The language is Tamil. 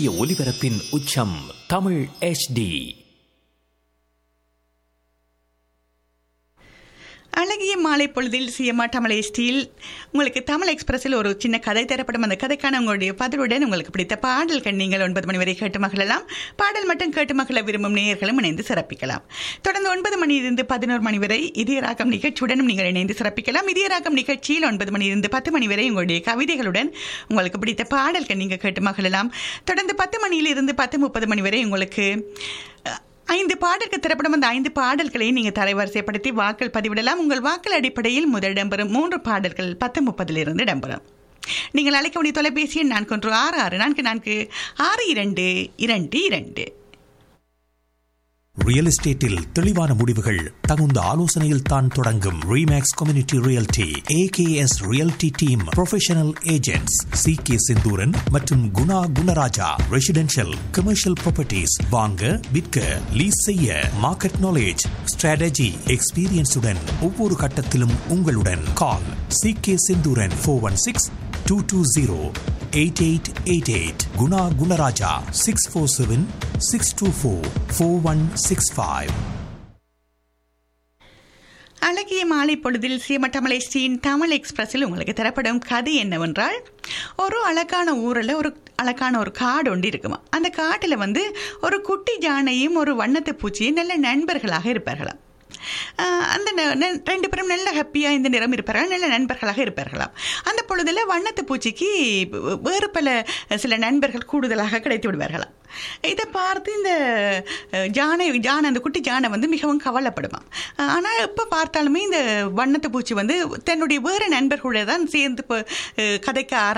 சூரிய ஒளிபரப்பின் உச்சம் தமிழ் எச்டி அழகிய மாலை பொழுதில் சிஎம்ஆ தமிழ் ஸ்டீல் உங்களுக்கு தமிழ் எக்ஸ்பிரஸில் ஒரு சின்ன கதை தரப்படும் அந்த கதைக்கான உங்களுடைய பதிலுடன் உங்களுக்கு பிடித்த பாடல்கள் நீங்கள் ஒன்பது மணி வரை கேட்டு மகிழலாம் பாடல் மட்டும் கேட்டு மகிழ விரும்பும் நேயர்களும் இணைந்து சிறப்பிக்கலாம் தொடர்ந்து ஒன்பது மணியிலிருந்து பதினோரு மணி வரை இதய ராகம் நிகழ்ச்சியுடனும் நீங்கள் இணைந்து சிறப்பிக்கலாம் இதய ராகம் நிகழ்ச்சியில் ஒன்பது மணியிலிருந்து பத்து மணி வரை உங்களுடைய கவிதைகளுடன் உங்களுக்கு பிடித்த பாடல்கள் நீங்கள் கேட்டு மகிழலாம் தொடர்ந்து பத்து மணியிலிருந்து பத்து முப்பது மணி வரை உங்களுக்கு அஹ், ஐந்து பாடல்கள் திரைப்படம் அந்த ஐந்து பாடல்களை நீங்கள் தரைவரிசைப்படுத்தி வாக்கள் பதிவிடலாம் உங்கள் வாக்கள் அடிப்படையில் முதல் இடம்பெறும் மூன்று பாடல்கள் பத்து முப்பதிலிருந்து இடம்பெறும் நீங்கள் அழைக்க வேண்டிய தொலைபேசி எண் நான்கு ஒன்று ஆறு ஆறு நான்கு நான்கு ஆறு இரண்டு இரண்டு இரண்டு ரியல் எஸ்டேட்டில் தெளிவான முடிவுகள் தகுந்த ஆலோசனையில் தான் தொடங்கும் Remax community realty AKS realty team professional agents C K Senthuran மற்றும் Guna Gunaraja residential commercial properties வாங்க விற்க லீஸ் செய்ய மார்க்கெட் நாலேஜ் ஸ்ட்ராட்டஜி எக்ஸ்பீரியன்ஸுடன் ஒவ்வொரு கட்டத்திலும் உங்களுடன் call C K Senthuran four one six two two zero eight eight eight eight Guna Gunaraja six four seven six two four four one six five அழகிய மாலை பொழுதில் சீமட்டமலை ஸ்ரீன் தமிழ் எக்ஸ்பிரஸில் உங்களுக்கு தரப்படும் கதை என்னவென்றால் ஒரு அழகான ஊரில் ஒரு அழகான ஒரு காடு ஒன்று இருக்குமா அந்த காட்டில் வந்து ஒரு குட்டி ஜானையும் ஒரு வண்ணத்து பூச்சியும் நல்ல நண்பர்களாக இருப்பார்களாம் ஆஹ் அந்த ந- ந- ரெண்டு பேரும் நல்ல ஹாப்பியாக இந்த நிறம் இருப்பார்கள் நல்ல நண்பர்களாக இருப்பார்களாம் அந்த பொழுதில் வண்ணத்து பூச்சிக்கு வே- வேறு பல சில நண்பர்கள் கூடுதலாக கிடைத்து விடுவார்களாம் இதை பார்த்து இந்த அஹ், ஜானை ஜானை அந்த குட்டி ஜானை வந்து மிகவும் கவலைப்படுவான் ஆனால் எப்போ பார்த்தாலுமே இந்த வண்ணத்து பூச்சி வந்து தன்னுடைய வேறு நண்பர்களோட தான் சேர்ந்து இப்போ, அஹ், கதைக்க ஆரம்பி